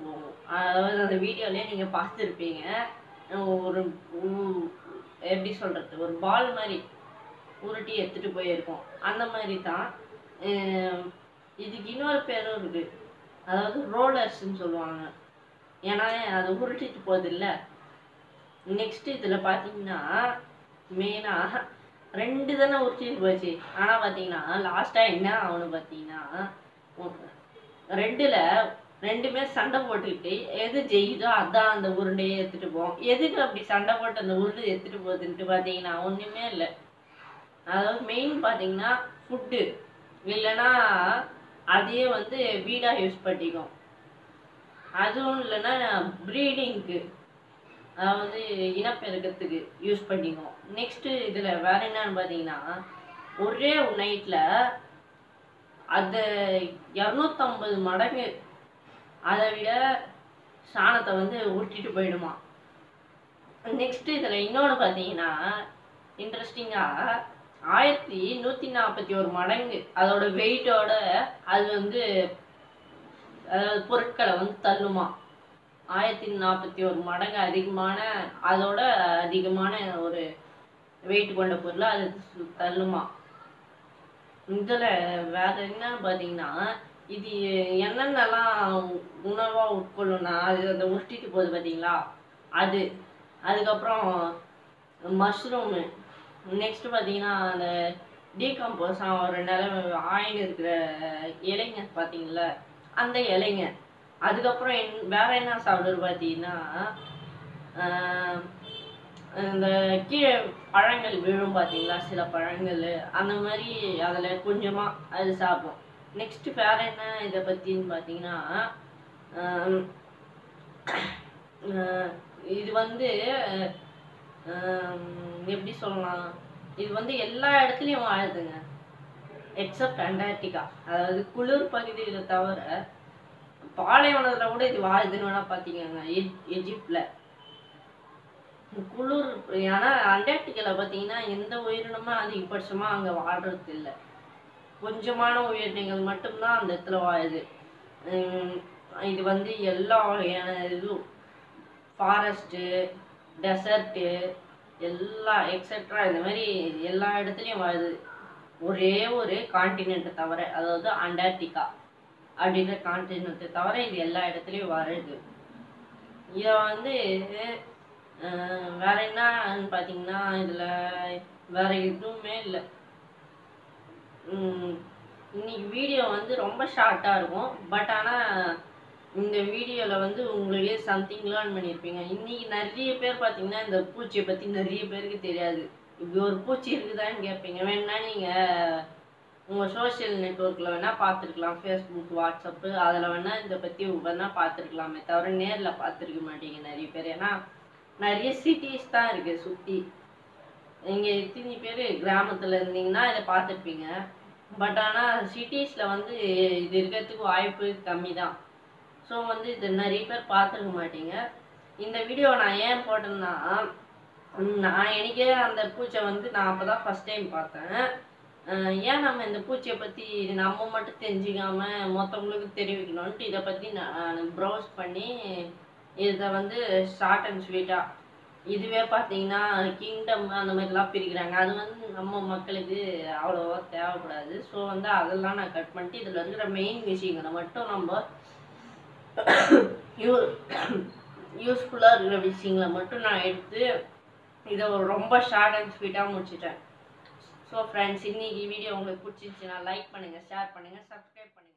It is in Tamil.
போகும் அதாவது அந்த வீடியோலயே நீங்கள் பார்த்துருப்பீங்க ஒரு உ- எப்படி சொல்கிறது ஒரு பால் மாதிரி உருட்டி எடுத்துகிட்டு போயிருக்கோம் அந்த மாதிரி தான் அஹ் இதுக்கு இன்னொரு பேரும் இருக்கு அதாவது ரோலர்ஸ்ன்னு சொல்லுவாங்க ஏன்னா அது உருட்டிட்டு போகுது இல்லை நெக்ஸ்ட் இதில் பார்த்தீங்கன்னா மெயினாக ரெண்டு தானே உருட்டிட்டு போச்சு ஆனால் பார்த்தீங்கன்னா லாஸ்ட்டாக என்ன ஆகணும் பார்த்தீங்கன்னா ஒ- ரெண்டுல ரெண்டுமே சண்டை போட்டுக்கிட்டு எது ஜெயிதோ அதான் அந்த உருண்டையை எடுத்துட்டு போவோம் எதுக்கு அப்படி சண்டை போட்டு அந்த உருண்டை எடுத்துட்டு போகுதுன்ட்டு பார்த்தீங்கன்னா ஒன்றுமே இல்லை அதாவது மெயின் பார்த்தீங்கன்னா ஃபுட்டு இல்லைன்னா அதையே வந்து வீடாக யூஸ் பண்ணிக்கும் அதுவும் இல்லைன்னா ப்ரீடிங்க்கு அதாவது இனப்பெருக்கத்துக்கு யூஸ் பண்ணிக்குவோம் நெக்ஸ்ட்டு இதில் வேற என்னன்னு பார்த்தீங்கன்னா ஒரே நைட்டில் அது இரநூத்தம்பது மடங்கு அதை விட சாணத்தை வந்து உருட்டிட்டு போயிடுமா நெக்ஸ்ட் இதில் இன்னொன்று பார்த்தீங்கன்னா இன்ட்ரெஸ்டிங்காக ஆயிரத்தி நூற்றி நாற்பத்தி ஒரு மடங்கு அதோட வெயிட்டோட அது வந்து அதாவது பொருட்களை வந்து தள்ளுமா ஆயிரத்தி நாற்பத்தி ஒரு மடங்கு அதிகமான அதோட அதிகமான ஒரு வெயிட் கொண்ட பொருளை அது சு- தள்ளுமா இதில் வேற என்னன்னு பார்த்தீங்கன்னா இது என்னென்னலாம் உணவாக உட்கொள்ளும்னா அது அந்த உருட்டிட்டு போகுது பார்த்தீங்களா அது அதுக்கப்புறம் மஷ்ரூமு நெக்ஸ்ட் பார்த்தீங்கன்னா அந்த டீகம்போஸ் ஒரு நிலவு ஆயின் இருக்கிற இலைங்க பார்த்தீங்களா அந்த இலைங்க அதுக்கப்புறம் என் வேற என்ன சாப்பிடுறது பார்த்தீங்கன்னா ஆஹ் இந்த கீழே பழங்கள் விழும் பார்த்தீங்களா சில பழங்கள் அந்த மாதிரி அதில் கொஞ்சமாக அது சாப்பிடும் நெக்ஸ்ட் வேற என்ன இதை பற்றின்னு பார்த்தீங்கன்னா ஆம், ஆஹ் இது வந்து ஆம், எப்படி சொல்லலாம் இது வந்து எல்லா இடத்துலையும் வாழுதுங்க எக்ஸப்ட் அண்டார்டிகா அதாவது குளிர் பகுதிகளை தவிர பாலைவனத்தில் கூட இது வாழுதுன்னு வேணா பார்த்தீங்கன்னா எஜிப்டில் குளிர் ஏன்னா அண்டார்டிகாவில் பார்த்தீங்கன்னா எந்த உயிரினமும் அதிகபட்சமாக அங்கே வாழ்றது இல்லை கொஞ்சமான உயிரினங்கள் மட்டும்தான் அந்த இடத்துல வாழுது உம் இது வந்து எல்லா வகையான இதுவும் ஃபாரஸ்ட்டு டெசர்ட்டு எல்லா எக்ஸெட்ரா இந்த மாதிரி எல்லா இடத்துலையும் வாழுது ஒரே ஒரு காண்டினெண்ட்டை தவிர அதாவது அண்டார்டிகா அப்படின்ற காண்டினெண்ட்டை தவிர இது எல்லா இடத்துலையும் வருது இதை வந்து அஹ், வேற என்னன்னு பார்த்தீங்கன்னா இதில் வேற எதுவுமே இல்லை இன்னைக்கு வீடியோ வந்து ரொம்ப ஷார்ட்டாக இருக்கும் பட் ஆனால் இந்த வீடியோவில் வந்து உங்களுக்கு சம்திங் லேர்ன் பண்ணியிருப்பீங்க இன்னைக்கு நிறைய பேர் பார்த்தீங்கன்னா இந்த பூச்சியை பற்றி நிறைய பேருக்கு தெரியாது இப்படி ஒரு பூச்சி இருக்குதான்னு கேட்பீங்க வேணா நீங்கள் உங்கள் சோஷியல் நெட்ஒர்க்கில் வேணால் பார்த்துருக்கலாம் ஃபேஸ்புக் வாட்ஸ்அப்பு அதில் வேணால் இதை பற்றி வேணால் பார்த்துருக்கலாமே தவிர நேரில் பார்த்துருக்க மாட்டீங்க நிறைய பேர் ஏன்னா நிறைய சிட்டிஸ் தான் இருக்குது சுற்றி இங்கே இத்தனை பேர் கிராமத்தில் இருந்தீங்கன்னா இதை பார்த்துருப்பீங்க பட் ஆனால் சிட்டிஸில் வந்து இது இருக்கிறதுக்கு வாய்ப்பு கம்மி தான் ஸோ வந்து இது நிறைய பேர் பார்த்துருக்க மாட்டீங்க இந்த வீடியோ நான் ஏன் போட்டேன்னா ம், நான் எனக்கே அந்த பூச்சை வந்து நான் அப்போ தான் ஃபஸ்ட் டைம் பார்த்தேன் அஹ் ஏன் நம்ம இந்த பூச்சியை பற்றி நம்ம மட்டும் தெரிஞ்சுக்காம மற்றவங்களுக்கு தெரிவிக்கணும்ன்ட்டு இதை பற்றி நான் ப்ரௌஸ் பண்ணி இதை வந்து ஷார்ட் அண்ட் ஸ்வீட்டாக இதுவே பார்த்தீங்கன்னா கிங்டம் அந்த மாதிரிலாம் பிரிக்கிறாங்க அது வந்து நம்ம மக்களுக்கு அவ்வளோவா தேவைப்படாது ஸோ வந்து அதெல்லாம் நான் கட் பண்ணிட்டு இதில் இருக்கிற மெயின் விஷயங்களை மட்டும் நம்ம யூ யூஸ்ஃபுல்லாக இருக்கிற விஷயங்களை மட்டும் நான் எடுத்து இதை ஒரு ரொம்ப ஷார்ட் அண்ட் ஸ்வீட்டாக முடிச்சிட்டேன் ஸோ ஃப்ரெண்ட்ஸ் இன்னைக்கு வீடியோ உங்களுக்கு பிடிச்சிருந்துச்சுன்னா லைக் பண்ணுங்கள் ஷேர் பண்ணுங்கள் சப்ஸ்கிரைப் பண்ணுங்கள்